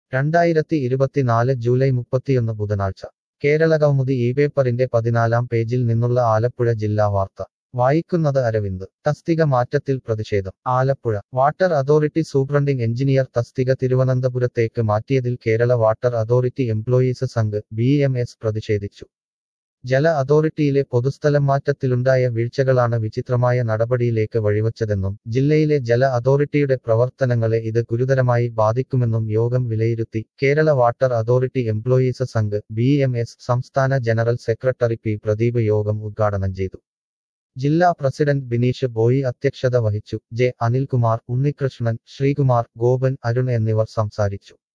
രണ്ടായിരത്തി ഇരുപത്തിനാല് ജൂലൈ മുപ്പത്തിയൊന്ന് ബുധനാഴ്ച കേരള കൗമുദി ഈ പേപ്പറിന്റെ പതിനാലാം പേജിൽ നിന്നുള്ള ആലപ്പുഴ ജില്ലാ വാർത്ത വായിക്കുന്നത് അരവിന്ദ് തസ്തിക മാറ്റത്തിൽ പ്രതിഷേധം Alappuzha water authority superintending engineer തസ്തിക തിരുവനന്തപുരത്തേക്ക് മാറ്റിയതിൽ Kerala water authority employees Sangh B M S പ്രതിഷേധിച്ചു ജല അതോറിറ്റിയിലെ പൊതുസ്ഥലം മാറ്റത്തിലുണ്ടായ വീഴ്ചകളാണ് വിചിത്രമായ നടപടിയിലേക്ക് വഴിവച്ചതെന്നും ജില്ലയിലെ ജല അതോറിറ്റിയുടെ പ്രവർത്തനങ്ങളെ ഇത് ഗുരുതരമായി ബാധിക്കുമെന്നും യോഗം വിലയിരുത്തി Kerala water authority employees Sangh B M S സംസ്ഥാന ജനറൽ സെക്രട്ടറി പി പ്രദീപ് യോഗം ഉദ്ഘാടനം ചെയ്തു ജില്ലാ പ്രസിഡന്റ് ബിനീഷ് ബോയി അധ്യക്ഷത വഹിച്ചു ജെ അനിൽകുമാർ ഉണ്ണികൃഷ്ണൻ ശ്രീകുമാർ ഗോപൻ അരുൺ എന്നിവർ സംസാരിച്ചു